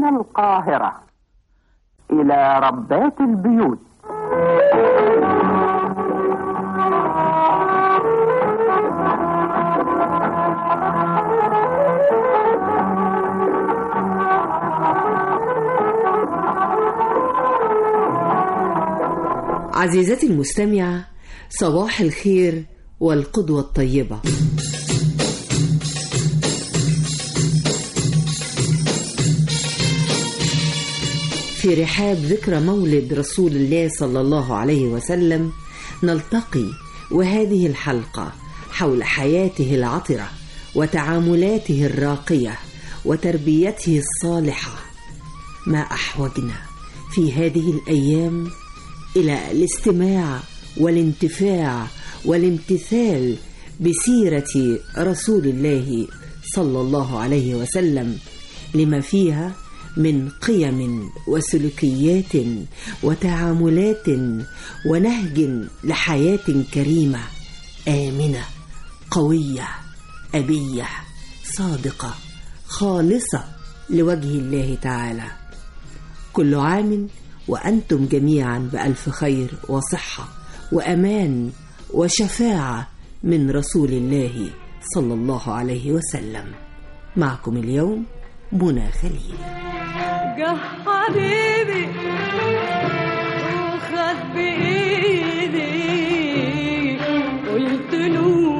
من القاهرة إلى ربات البيوت عزيزتي المستمعة صباح الخير والقدوة الطيبة في رحاب ذكرى مولد رسول الله صلى الله عليه وسلم نلتقي وهذه الحلقة حول حياته العطرة وتعاملاته الراقية وتربيته الصالحة ما أحوجنا في هذه الأيام إلى الاستماع والانتفاع والامتثال بسيرة رسول الله صلى الله عليه وسلم لما فيها من قيم وسلوكيات وتعاملات ونهج لحياة كريمة آمنة قوية أبية صادقة خالصة لوجه الله تعالى كل عام وأنتم جميعا بألف خير وصحة وأمان وشفاعة من رسول الله صلى الله عليه وسلم معكم اليوم منى خليل جه حبيبي وخد بإيدي قلت له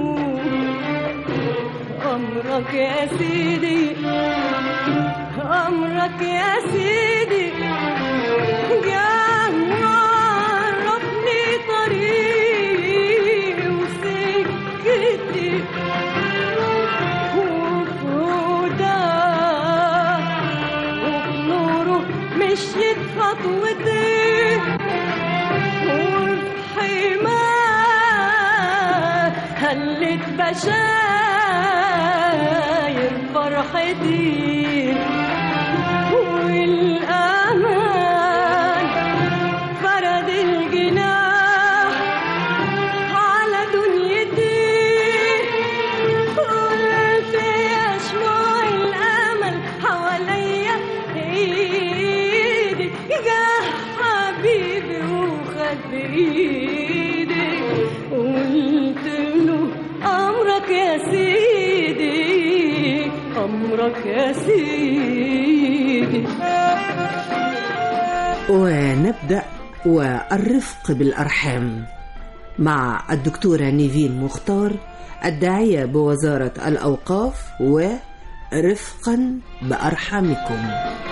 أمرك يا سيدي أمرك يا سيدي جه وعرفني طريقي وسكتي وفوداه وفي نوره مشيت خطوتي وفي حماه هلت بشاير فرحتي والأمان فرد الجناح على دنيتي قلت يا شموع الأمل حواليا إيدي جه حبيبي وخد بإيدي قلت له أمرك يا سيدي أمرك يا سيدي ونبدأ والرفق بالأرحام مع الدكتورة نيفين مختار الداعية بوزارة الأوقاف ورفقا بأرحامكم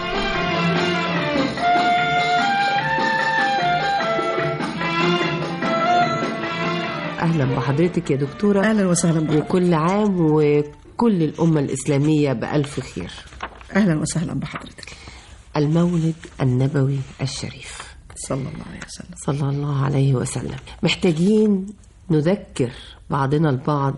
أهلا بحضرتك يا دكتورة اهلا وسهلا بحضرتك وكل عام وكل الأمة الإسلامية بألف خير اهلا وسهلا بحضرتك المولد النبوي الشريف صلى الله عليه وسلم صلى الله عليه وسلم محتاجين نذكر بعضنا البعض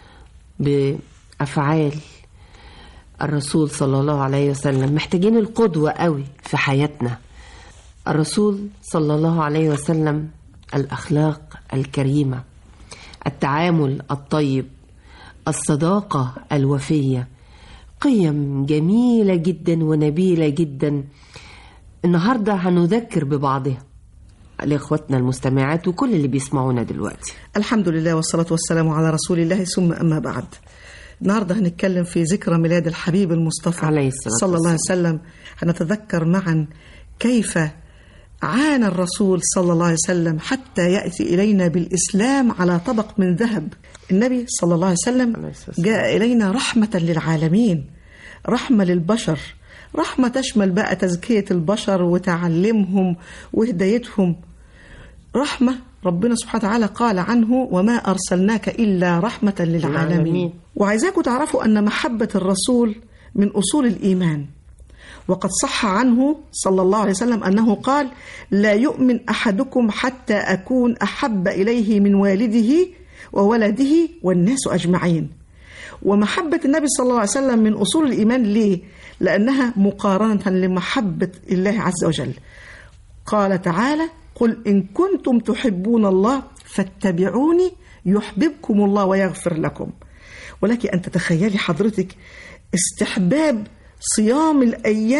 بأفعال الرسول صلى الله عليه وسلم محتاجين القدوة قوي في حياتنا الرسول صلى الله عليه وسلم الأخلاق الكريمة التعامل الطيب الصداقة الوفية قيم جميلة جدا ونبيلة جدا النهاردة هنذكر ببعضها لإخواتنا المستمعات وكل اللي بيسمعونا دلوقتي الحمد لله والصلاة والسلام على رسول الله ثم أما بعد النهاردة هنتكلم في ذكرى ميلاد الحبيب المصطفى عليه الصلاة صلى الله عليه وسلم هنتذكر معا كيف عانى الرسول صلى الله عليه وسلم حتى يأتي إلينا بالإسلام على طبق من ذهب النبي صلى الله عليه وسلم عليه الصلاة والسلام. جاء إلينا رحمة للعالمين رحمة للبشر رحمة تشمل بقى تزكية البشر وتعلمهم وهدايتهم رحمة ربنا سبحانه وتعالى قال عنه وما أرسلناك إلا رحمة للعالمين للعالمين. وعايزاكم تعرفوا أن محبة الرسول من أصول الإيمان وقد صح عنه صلى الله عليه وسلم أنه قال لا يؤمن أحدكم حتى أكون أحب إليه من والده وولده والناس أجمعين ومحبة النبي صلى الله عليه وسلم من أصول الإيمان ليه؟ لأنها مقارنة لمحبة الله عز وجل قال تعالى قل إن كنتم تحبون الله فاتبعوني يحببكم الله ويغفر لكم ولك أن تتخيلي حضرتك استحباب صيام الأيام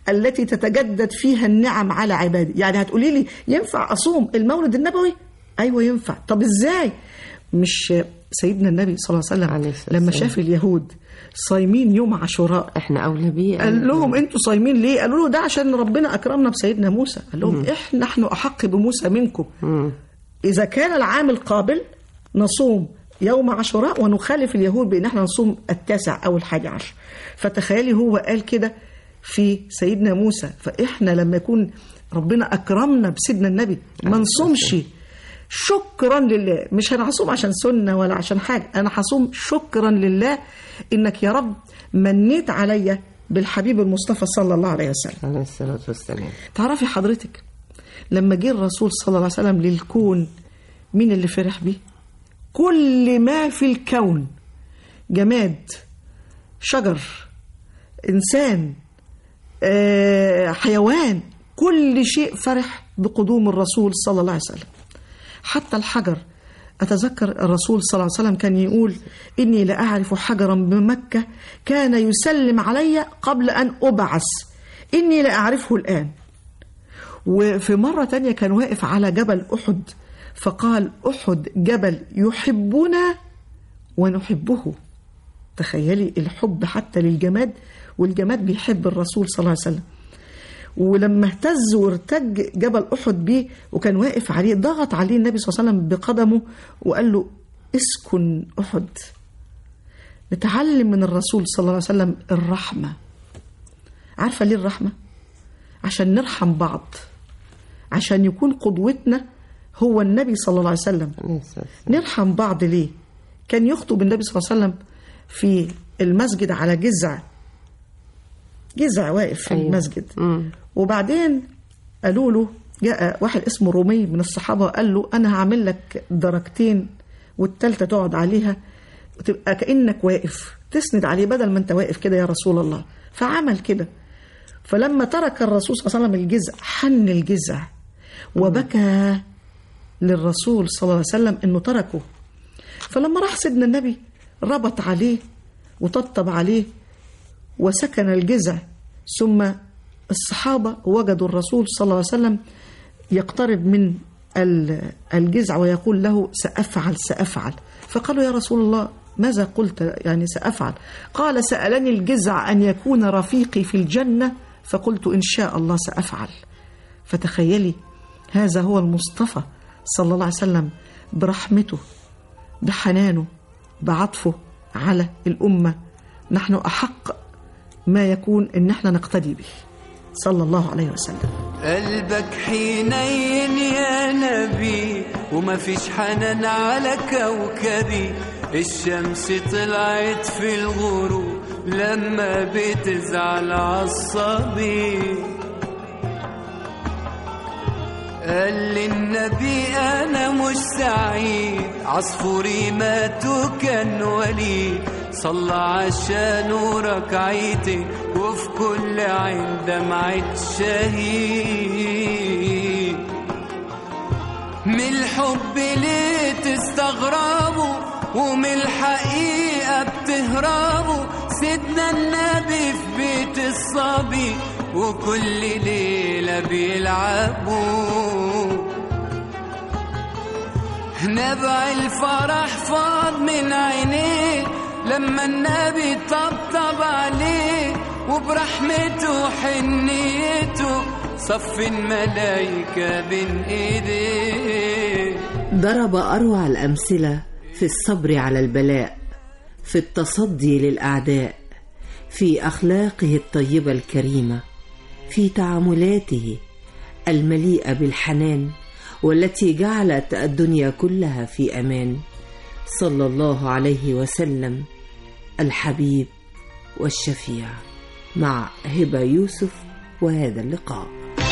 التي تتجدد فيها النعم على عبادي يعني هتقولي لي ينفع أصوم المولد النبوي أيوة ينفع طب إزاي مش سيدنا النبي صلى الله عليه عليه وسلم الصلاة لما والسلام. شاف اليهود صايمين يوم عاشوراء احنا اولى بيه قال لهم انتوا صايمين ليه؟ قالوا له ده عشان ربنا اكرمنا بسيدنا موسى، قال لهم احنا نحن احق بموسى منكم. اذا كان العام القابل نصوم يوم عاشوراء ونخالف اليهود بان احنا نصوم التاسع او الحادي عشر. فتخيلي هو قال كده في سيدنا موسى فاحنا لما يكون ربنا اكرمنا بسيدنا النبي ما نصومش شكرا لله مش انا هصوم عشان سنه ولا عشان حاجه انا هصوم شكرا لله انك يا رب منيت عليا بالحبيب المصطفى صلى الله عليه وسلم عليه الصلاه والسلام تعرفي حضرتك لما جه الرسول صلى الله عليه وسلم للكون مين اللي فرح بيه كل ما في الكون جماد شجر انسان آه، حيوان كل شيء فرح بقدوم الرسول صلى الله عليه وسلم حتى الحجر أتذكر الرسول صلى الله عليه وسلم كان يقول إني لأعرف حجرا بمكة كان يسلم علي قبل أن أبعث إني لأعرفه الآن وفي مرة تانية كان واقف على جبل أحد فقال أحد جبل يحبنا ونحبه تخيلي الحب حتى للجماد والجماد بيحب الرسول صلى الله عليه وسلم ولما اهتز وارتج جبل احد بيه وكان واقف عليه ضغط عليه النبي صلى الله عليه وسلم بقدمه وقال له اسكن احد نتعلم من الرسول صلى الله عليه وسلم الرحمه عارفه ليه الرحمه عشان نرحم بعض عشان يكون قدوتنا هو النبي صلى الله عليه وسلم عليه الصلاه والسلام نرحم بعض ليه كان يخطب النبي صلى الله عليه وسلم في المسجد على جذع جذع واقف في أيوة. المسجد مم. وبعدين قالوا له جاء واحد اسمه رومي من الصحابة قال له أنا هعمل لك درجتين والتالتة تقعد عليها وتبقى كأنك واقف تسند عليه بدل ما أنت واقف كده يا رسول الله فعمل كده فلما ترك الرسول صلى الله عليه وسلم الجزع حن الجزع وبكى للرسول صلى الله عليه وسلم انه تركه فلما راح سيدنا النبي ربط عليه وطبطب عليه وسكن الجزع ثم الصحابة وجدوا الرسول صلى الله عليه وسلم يقترب من ال- الجزع ويقول له سأفعل سأفعل فقالوا يا رسول الله ماذا قلت يعني سأفعل قال سألني الجزع أن يكون رفيقي في الجنة فقلت إن شاء الله سأفعل فتخيلي هذا هو المصطفى صلى الله عليه وسلم برحمته بحنانه بعطفه على الأمة نحن أحق ما يكون إن احنا نقتدي به صلى الله عليه وسلم قلبك حنين يا نبي وما فيش حنان على كوكبي الشمس طلعت في الغروب لما بتزعل عصبي قال لي النبي انا مش سعيد عصفوري مات وكان وليد صلى عشانه ركعتين وفي كل عين دمعة شهيد من الحب ليه تستغربوا ومن الحقيقة بتهربوا سيدنا النبي في بيت الصبي وكل ليلة بيلعبوا نبع الفرح فاض من عينيه لما النبي طبطب عليه وبرحمته وحنيته صف الملايكة بين ايديه ضرب اروع الامثله في الصبر على البلاء في التصدي للاعداء في اخلاقه الطيبه الكريمه في تعاملاته المليئه بالحنان والتي جعلت الدنيا كلها في امان صلى الله عليه وسلم الحبيب والشفيع مع هبه يوسف وهذا اللقاء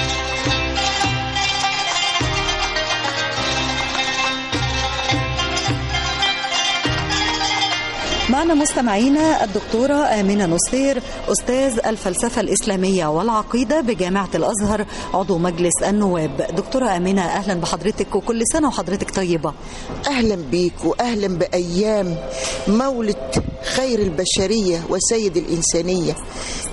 معنا مستمعينا الدكتورة آمنة نصير أستاذ الفلسفة الإسلامية والعقيدة بجامعة الأزهر عضو مجلس النواب دكتورة آمنة أهلا بحضرتك وكل سنة وحضرتك طيبة اهلا بيك واهلا بايام مولد خير البشريه وسيد الانسانيه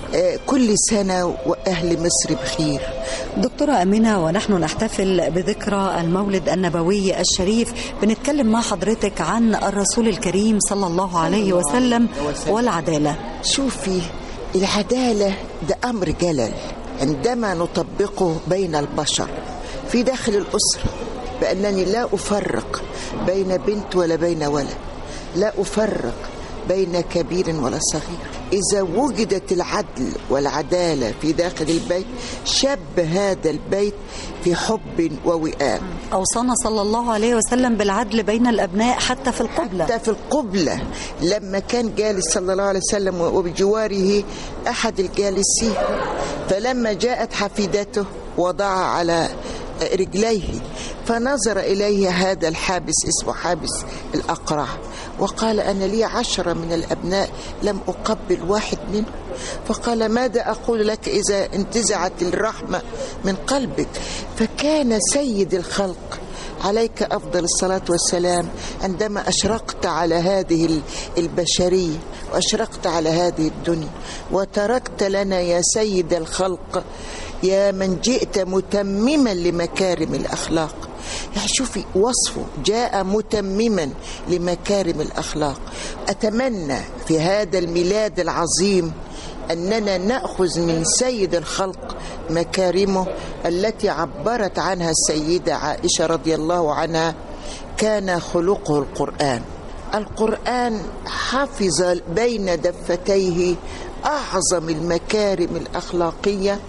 آه، كل سنة وأهل مصر بخير دكتورة أمينة ونحن نحتفل بذكرى المولد النبوي الشريف بنتكلم مع حضرتك عن الرسول الكريم صلى الله عليه وسلم والعدالة شوفي العدالة ده أمر جلل عندما نطبقه بين البشر في داخل الأسرة بأنني لا أفرق بين بنت ولا بين ولد لا أفرق بين كبير ولا صغير إذا وجدت العدل والعدالة في داخل البيت شب هذا البيت في حب ووئام أوصانا صلى الله عليه وسلم بالعدل بين الأبناء حتى في القبلة حتى في القبلة لما كان جالس صلى الله عليه وسلم وبجواره أحد الجالسين فلما جاءت حفيدته وضع على رجليه فنظر إليه هذا الحابس اسمه حابس الأقرع وقال أنا لي عشرة من الأبناء لم أقبل واحد منهم فقال ماذا أقول لك إذا انتزعت الرحمة من قلبك فكان سيد الخلق عليك أفضل الصلاة والسلام عندما أشرقت على هذه البشرية وأشرقت على هذه الدنيا وتركت لنا يا سيد الخلق يا من جئت متمما لمكارم الأخلاق يعني شوفي وصفه جاء متمما لمكارم الأخلاق أتمنى في هذا الميلاد العظيم أننا نأخذ من سيد الخلق مكارمه التي عبرت عنها السيدة عائشة رضي الله عنها كان خلقه القرآن القرآن حفظ بين دفتيه أعظم المكارم الأخلاقية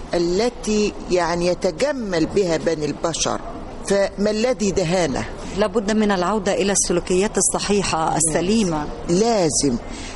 التي يعني يتجمل بها بني البشر فما الذي دهانه لابد من العودة إلى السلوكيات الصحيحة السليمة لازم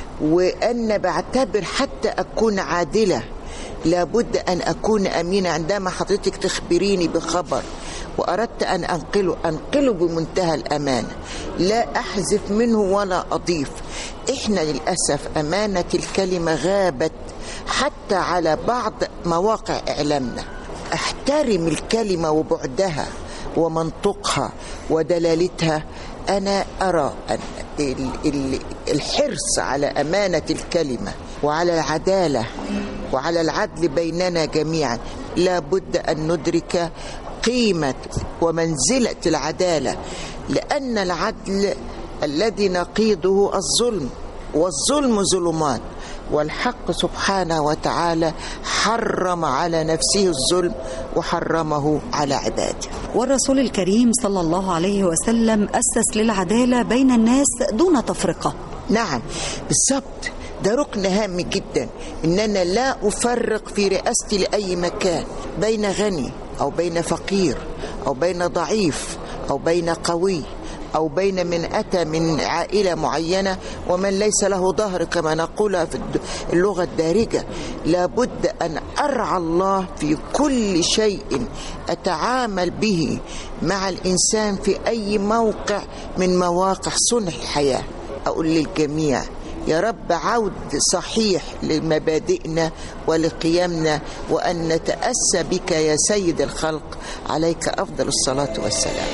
وأنا بعتبر حتى أكون عادلة لابد أن أكون أمينة عندما حضرتك تخبريني بخبر وأردت أن أنقله أنقله بمنتهى الأمانة لا أحذف منه ولا أضيف إحنا للأسف أمانة الكلمة غابت حتى على بعض مواقع إعلامنا أحترم الكلمة وبعدها ومنطقها ودلالتها أنا أرى أن ال- ال- الحرص على أمانة الكلمة وعلى العدالة وعلى العدل بيننا جميعا لا بد أن ندرك قيمة ومنزلة العدالة لأن العدل الذي نقيضه الظلم والظلم ظلمات والحق سبحانه وتعالى حرم على نفسه الظلم وحرمه على عباده والرسول الكريم صلى الله عليه وسلم أسس للعدالة بين الناس دون تفرقة نعم بالضبط ده ركن هام جدا ان انا لا افرق في رئاستي لاي مكان بين غني او بين فقير او بين ضعيف او بين قوي او بين من اتى من عائله معينه ومن ليس له ظهر كما نقولها في الد- اللغه الدارجه لابد ان ارعى الله في كل شيء اتعامل به مع الانسان في اي موقع من مواقع صنع الحياه أقول للجميع يا رب عود صحيح لمبادئنا ولقيمنا وأن نتأسى بك يا سيد الخلق عليك أفضل الصلاة والسلام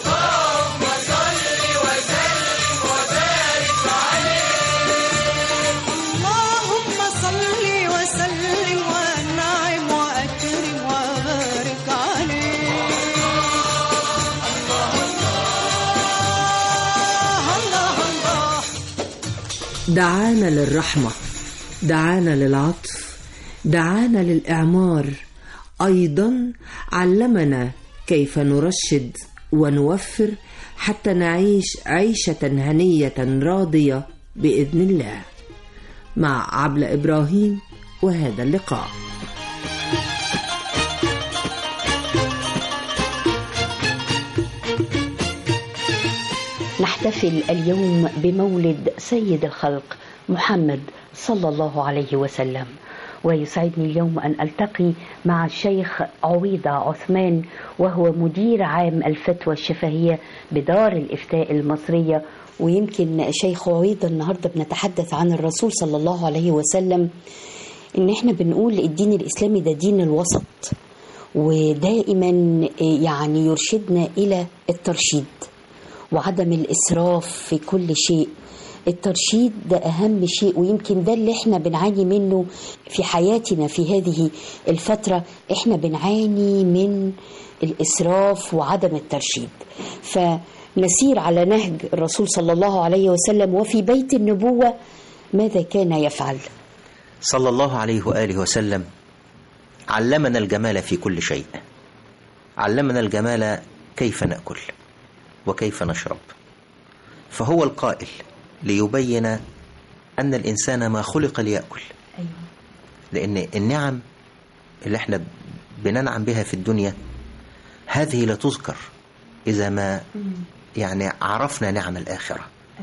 اللهم صل وسلم وانعم واكرم وبارك عليه الله الله الله دعانا للرحمة دعانا للعطف دعانا للإعمار أيضا علمنا كيف نرشد ونوفر حتى نعيش عيشة هنية راضية بإذن الله مع عبلة إبراهيم وهذا اللقاء نحتفل اليوم بمولد سيد الخلق محمد صلى الله عليه وسلم ويسعدني اليوم أن ألتقي مع الشيخ عويضة عثمان وهو مدير عام الفتوى الشفهية بدار الإفتاء المصرية ويمكن شيخ عويضة النهاردة بنتحدث عن الرسول صلى الله عليه وسلم إن إحنا بنقول الدين الإسلامي ده دين الوسط ودائما يعني يرشدنا إلى الترشيد وعدم الإسراف في كل شيء الترشيد ده أهم شيء ويمكن ده اللي احنا بنعاني منه في حياتنا في هذه الفترة احنا بنعاني من الإسراف وعدم الترشيد فنسير على نهج الرسول صلى الله عليه وسلم وفي بيت النبوة ماذا كان يفعل صلى الله عليه وآله وسلم علمنا الجمال في كل شيء علمنا الجمال كيف نأكل وكيف نشرب فهو القائل ليبين أن الإنسان ما خلق ليأكل لأن النعم اللي احنا بننعم بها في الدنيا هذه لا تذكر إذا ما يعني عرفنا نعم الآخرة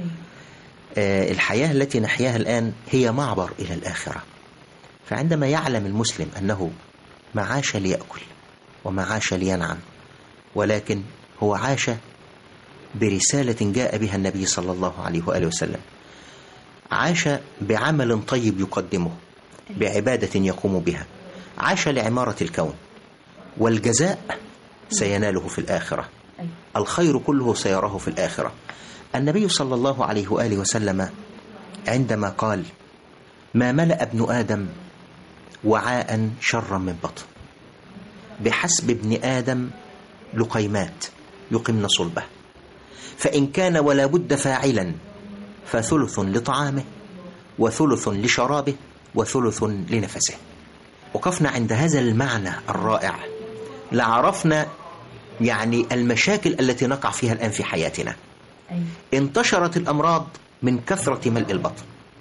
آه، الحياة التي نحياها الآن هي معبر إلى الآخرة فعندما يعلم المسلم أنه ما عاش ليأكل وما عاش لينعم ولكن هو عاش برسالة جاء بها النبي صلى الله عليه وآله وسلم عاش بعمل طيب يقدمه بعبادة يقوم بها عاش لعمارة الكون والجزاء سيناله في الآخرة الخير كله سيراه في الآخرة النبي صلى الله عليه وآله وسلم عندما قال ما ملأ ابن آدم وعاء شرا من بطن بحسب ابن آدم لقيمات يقمن صلبه فإن كان ولا بد فاعلا فثلث لطعامه وثلث لشرابه وثلث لنفسه وقفنا عند هذا المعنى الرائع لعرفنا يعني المشاكل التي نقع فيها الآن في حياتنا انتشرت الأمراض من كثرة ملء البطن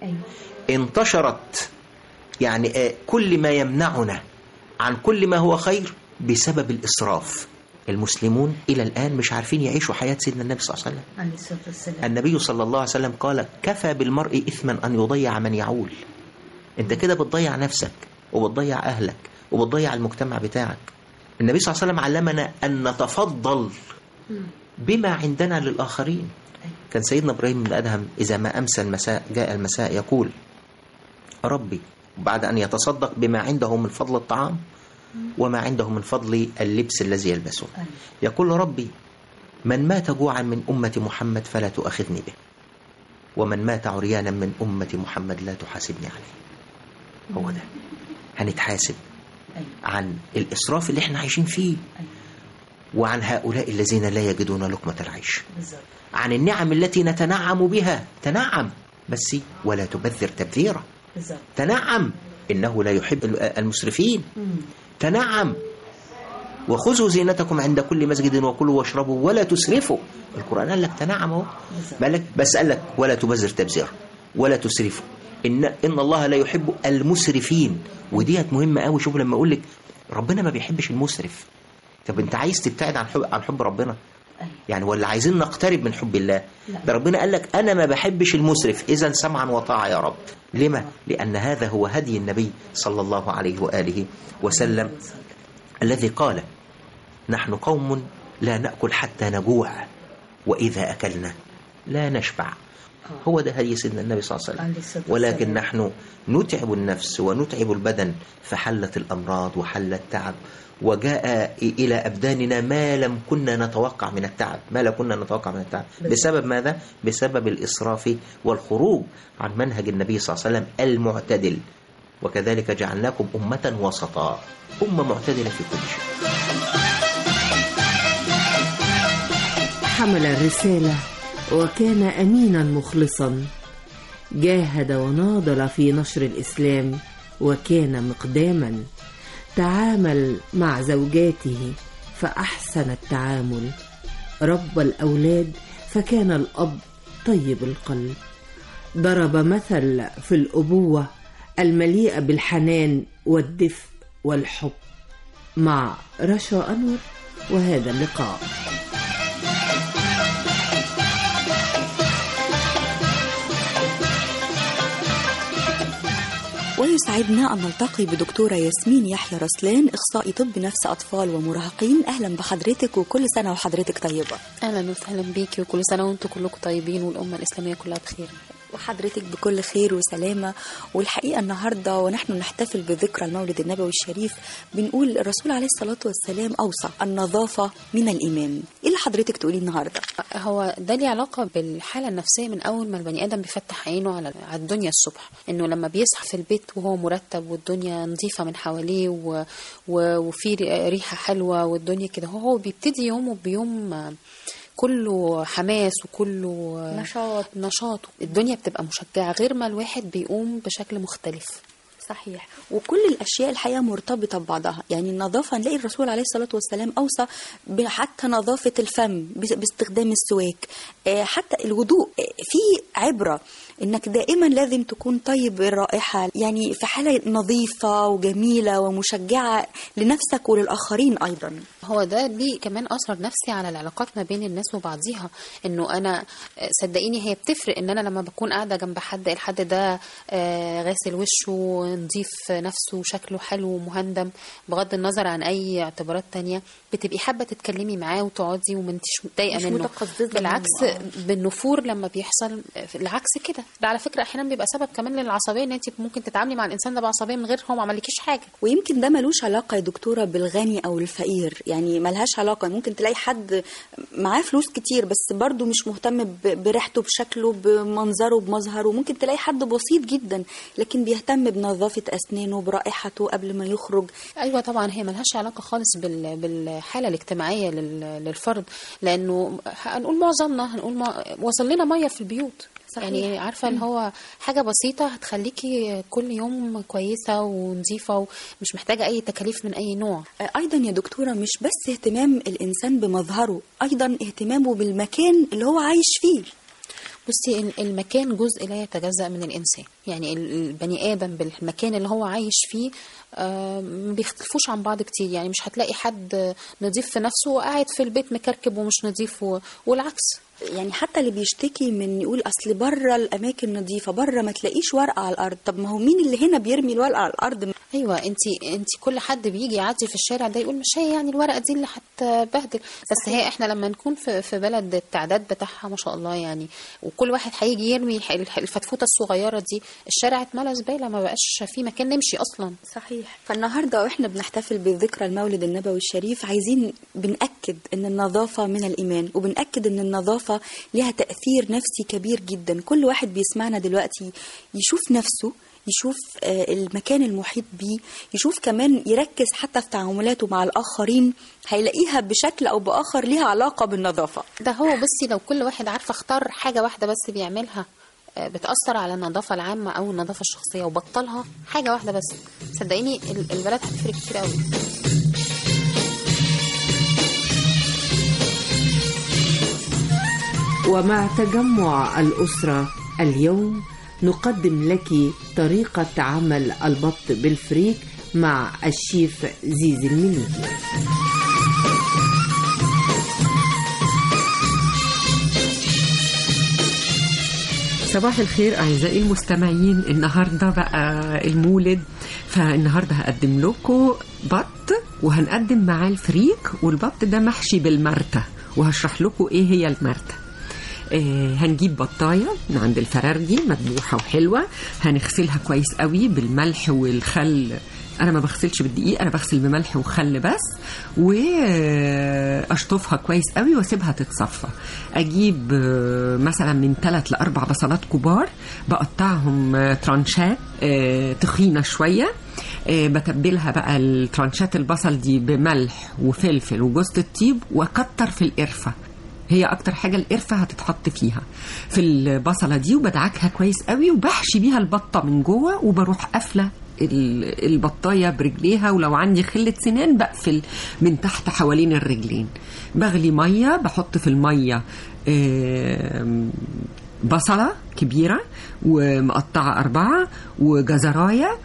انتشرت يعني آه، كل ما يمنعنا عن كل ما هو خير بسبب الإسراف المسلمون إلى الآن مش عارفين يعيشوا حياة سيدنا النبي صلى الله عليه وسلم عليه الصلاة والسلام النبي صلى الله عليه وسلم قال كفى بالمرء إثما أن يضيع من يعول أنت كده بتضيع نفسك وبتضيع أهلك وبتضيع المجتمع بتاعك النبي صلى الله عليه وسلم علمنا أن نتفضل بما عندنا للآخرين كان سيدنا إبراهيم بن أدهم إذا ما أمسى المساء جاء المساء يقول ربي بعد أن يتصدق بما عنده من فضل الطعام وما عنده من فضل اللبس الذي يلبسه يقول ربي من مات جوعا من أمة محمد فلا تؤاخذني به ومن مات عريانا من أمة محمد لا تحاسبني عليه هو ده هنتحاسب عن الإسراف اللي احنا عايشين فيه وعن هؤلاء الذين لا يجدون لقمة العيش عن النعم التي نتنعم بها تنعم بس ولا تبذر تبذيرا تنعم إنه لا يحب المسرفين تنعم وخذوا زينتكم عند كل مسجد وكلوا واشربوا ولا تسرفوا القرآن قال لك تنعم اهو بالك بس قال لك ولا تبذر تبذيرا ولا تسرفوا إن إن الله لا يحب المسرفين وديت مهمة قوي شوف لما أقول لك ربنا ما بيحبش المسرف طب أنت عايز تبتعد عن حب عن حب ربنا يعني ولا عايزين نقترب من حب الله ده ربنا قال لك أنا ما بحبش المسرف إذا سمعا وطاعة يا رب لما؟ لأن هذا هو هدي النبي صلى الله عليه وآله وسلم الذي قال نحن قوم لا نأكل حتى نجوع وإذا أكلنا لا نشبع هو ده هدي سيدنا النبي صلى الله عليه وسلم ولكن نحن نتعب النفس ونتعب البدن فحلت الأمراض وحل التعب وجاء إلى أبداننا ما لم كنا نتوقع من التعب ما لا كنا نتوقع من التعب بسبب ماذا؟ بسبب الإسراف والخروج عن منهج النبي صلى الله عليه وسلم المعتدل وكذلك جعلناكم أمة وسطا أمة معتدلة في كل شيء حمل الرسالة وكان أمينا مخلصا جاهد وناضل في نشر الإسلام وكان مقداما تعامل مع زوجاته فأحسن التعامل رب الأولاد فكان الأب طيب القلب ضرب مثل في الأبوة المليئة بالحنان والدفء والحب مع رشا أنور وهذا اللقاء ويسعدنا أن نلتقي بدكتورة ياسمين يحيى رسلان إخصائي طب نفس أطفال ومراهقين أهلا بحضرتك وكل سنة وحضرتك طيبة اهلا وسهلا بيكي وكل سنه وانتم كلكم طيبين والامه الاسلاميه كلها بخير وحضرتك بكل خير وسلامة والحقيقة النهاردة ونحن نحتفل بذكرى المولد النبوي الشريف بنقول الرسول عليه الصلاة والسلام أوصى النظافة من الإيمان إيه اللي حضرتك تقوليه النهاردة؟ هو ده ليه علاقة بالحالة النفسية من أول ما البني آدم بيفتح عينه على على الدنيا الصبح إنه لما بيصحى في البيت وهو مرتب والدنيا نظيفة من حواليه و... و... وفي ريحة حلوة والدنيا كده هو بيبتدي يومه بيوم كله حماس وكله نشاط. نشاط الدنيا بتبقى مشجعة غير ما الواحد بيقوم بشكل مختلف صحيح وكل الاشياء الحقيقه مرتبطه ببعضها يعني النظافه نلاقي الرسول عليه الصلاه والسلام اوصى حتى نظافه الفم بس- باستخدام السواك آه، حتى الوضوء آه، في عبره انك دائما لازم تكون طيب الرائحه يعني في حاله نظيفه وجميله ومشجعه لنفسك وللاخرين ايضا هو ده ليه كمان اثر نفسي على العلاقات ما بين الناس وبعضيها انه انا صدقيني هي بتفرق ان انا لما بكون قاعده جنب حد الحد ده آه، غاسل وشه نظيف نفسه شكله حلو ومهندم بغض النظر عن اي اعتبارات تانية بتبقي حابه تتكلمي معاه وتقعدي وما انتش متضايقه مش منه متقززة بالعكس منه، آه. بالنفور لما بيحصل العكس كده ده على فكره احيانا بيبقى سبب كمان للعصبيه ان انت ممكن تتعاملي مع الانسان ده بعصبيه من غير هو ما عملكيش حاجه ويمكن ده ملوش علاقة يا دكتورة بالغني أو الفقير يعني ملهاش علاقة ممكن تلاقي حد معاه فلوس كتير بس برضه مش مهتم ب- بريحته بشكله بمنظره بمظهره ممكن تلاقي حد بسيط جدا لكن بيهتم بنظافة أسنانه برائحته قبل ما يخرج ايوه طبعا هي ملهاش علاقه خالص بال... بالحاله الاجتماعيه لل... للفرد لانه هنقول معظمنا هنقول ما... وصل لنا ميه في البيوت صحيح. يعني عارفه اللي مم. هو حاجه بسيطه هتخليكي كل يوم كويسه ونظيفه ومش محتاجه اي تكاليف من اي نوع أيضا يا دكتورة مش بس اهتمام الإنسان بمظهره أيضا اهتمامه بالمكان اللي هو عايش فيه بصي ال- المكان جزء لا يتجزأ من الإنسان يعني ال- البني آدم بالمكان اللي هو عايش فيه آه، ما بيختلفوش عن بعض كتير يعني مش هتلاقي حد نظيف في نفسه وقاعد في البيت مكركب ومش نظيف و- والعكس يعني حتى اللي بيشتكي من يقول اصل بره الاماكن نظيفه بره ما تلاقيش ورقه على الارض طب ما هو مين اللي هنا بيرمي الورقه على الارض ايوه انت انت كل حد بيجي يعدي في الشارع ده يقول مش هي يعني الورقه دي اللي هتبهدل بس هي احنا لما نكون في في بلد التعداد بتاعها ما شاء الله يعني وكل واحد هيجي يرمي الح- الح- الفتفوته الصغيره دي الشارع اتملى زباله ما بقاش في مكان نمشي اصلا صحيح فالنهارده واحنا بنحتفل بذكرى المولد النبوي الشريف عايزين بنأكد ان النظافه من الايمان وبنأكد ان النظافه لها تأثير نفسي كبير جدا كل واحد بيسمعنا دلوقتي يشوف نفسه يشوف آه، المكان المحيط بيه يشوف كمان يركز حتى في تعاملاته مع الآخرين هيلاقيها بشكل أو بآخر ليها علاقة بالنظافة ده هو بصي لو كل واحد عارفه اختار حاجه واحده بس بيعملها آه، بتأثر على النظافة العامة أو النظافة الشخصية وبطلها حاجة واحدة بس صدقيني ال- البلد هتفرق كتير قوي ومع تجمع الأسرة اليوم نقدم لك طريقة عمل البط بالفريك مع الشيف زيزي المنيكي صباح الخير أعزائي المستمعين النهاردة بقى المولد فالنهاردة هقدم لكم بط وهنقدم معاه الفريك والبط ده محشي بالمرتة وهشرح لكم ايه هي المرتة آه هنجيب بطاية من عند الفرارجي مذبوحة وحلوة هنغسلها كويس قوي بالملح والخل انا ما بغسلش بالدقيق انا بغسل بملح وخل بس واشطفها كويس قوي واسيبها تتصفى اجيب آه، مثلا من ثلاث لاربع بصلات كبار بقطعهم آه، ترانشات آه، تخينه شويه آه، بتبلها بقى الترانشات البصل دي بملح وفلفل وجوز الطيب واكتر في القرفه هي اكتر حاجه القرفه هتتحط فيها في البصله دي وبدعكها كويس قوي وبحشي بيها البطه من جوه وبروح قافله ال- البطايه برجليها ولو عندي خله سنان بقفل من تحت حوالين الرجلين بغلي ميه بحط في الميه آم، بصلة كبيرة ومقطعة أربعة وجزراية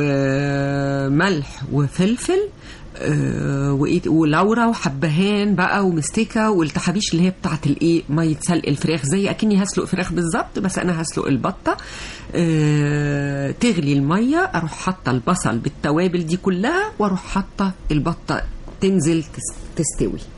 وملح وفلفل آه، وإيه ولورا وحبهان بقى ومستكه والتحابيش اللي هي بتاعت الايه ميه سلق الفراخ زي اكني هسلق فراخ بالظبط بس انا هسلق البطه آه، تغلي الميه اروح حاطه البصل بالتوابل دي كلها واروح حاطه البطه تنزل تس- تستوي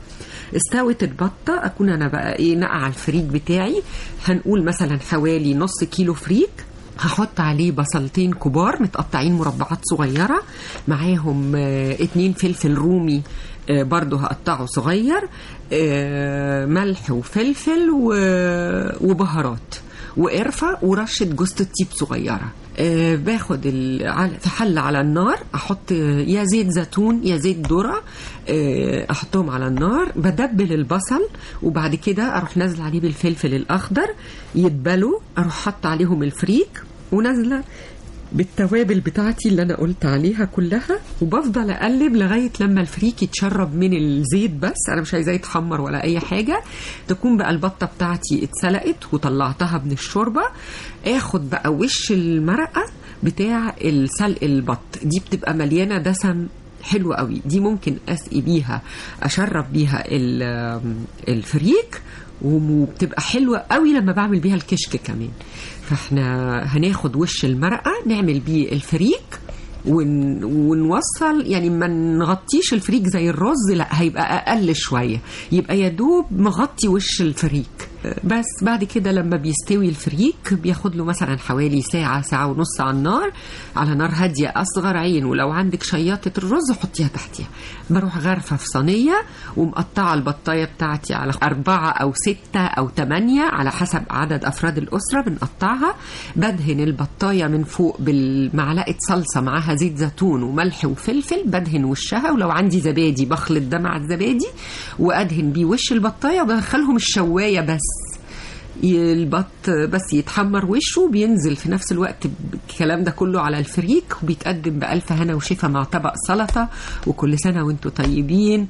استوت البطه اكون انا بقى ايه نقع الفريك بتاعي هنقول مثلا حوالي نص كيلو فريك هحط عليه بصلتين كبار متقطعين مربعات صغيرة معاهم آه، اتنين فلفل رومي آه، برضو هقطعه صغير آه، ملح وفلفل و- وبهارات وقرفة ورشة جوز الطيب صغيرة آه، باخد ال- على- في حلة على النار احط يا زيت زيتون يا زيت ذرة آه، احطهم على النار بدبل البصل وبعد كده اروح نازله عليه بالفلفل الاخضر يتبلوا اروح حاطه عليهم الفريك ونازله بالتوابل بتاعتي اللي انا قلت عليها كلها وبفضل اقلب لغايه لما الفريك يتشرب من الزيت بس انا مش عايزاه يتحمر ولا اي حاجه تكون بقى البطه بتاعتي اتسلقت وطلعتها من الشوربه اخد بقى وش المرقه بتاع السلق البط دي بتبقى مليانه دسم حلو قوي دي ممكن اسقي بيها اشرب بيها ال- الفريك وبتبقى حلوه قوي لما بعمل بيها الكشك كمان فاحنا هناخد وش المرقه نعمل بيه الفريك ون... ونوصل يعني ما نغطيش الفريك زي الرز لا هيبقى اقل شويه يبقى يا دوب مغطي وش الفريك بس بعد كده لما بيستوي الفريك بياخد له مثلا حوالي ساعة ساعة ونص على النار على نار هادية أصغر عين ولو عندك شياطة الرز حطيها تحتيها بروح غارفة في صينية ومقطعة البطاية بتاعتي على أربعة أو ستة أو تمانية على حسب عدد أفراد الأسرة بنقطعها بدهن البطاية من فوق بالمعلقة صلصة معاها زيت زيتون وملح وفلفل بدهن وشها ولو عندي زبادي بخلط ده مع الزبادي وأدهن بيه وش البطاية وبدخلهم الشواية بس البط بس يتحمر وشه بينزل في نفس الوقت الكلام ده كله على الفريك وبيتقدم بألف هنا وشفا مع طبق سلطة وكل سنة وانتم طيبين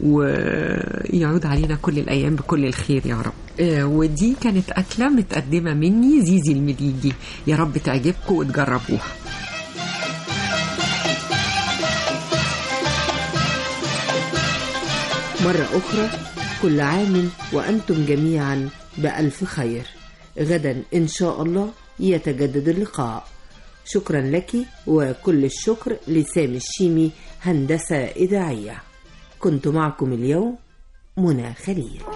ويعود علينا كل الأيام بكل الخير يا رب آه، ودي كانت أكلة متقدمة مني زيزي المليجي يا رب تعجبكم وتجربوها مرة أخرى كل عام وأنتم جميعا بألف خير غدا إن شاء الله يتجدد اللقاء شكرا لك وكل الشكر لسامي الشيمي هندسة إذاعية كنت معكم اليوم منى خليل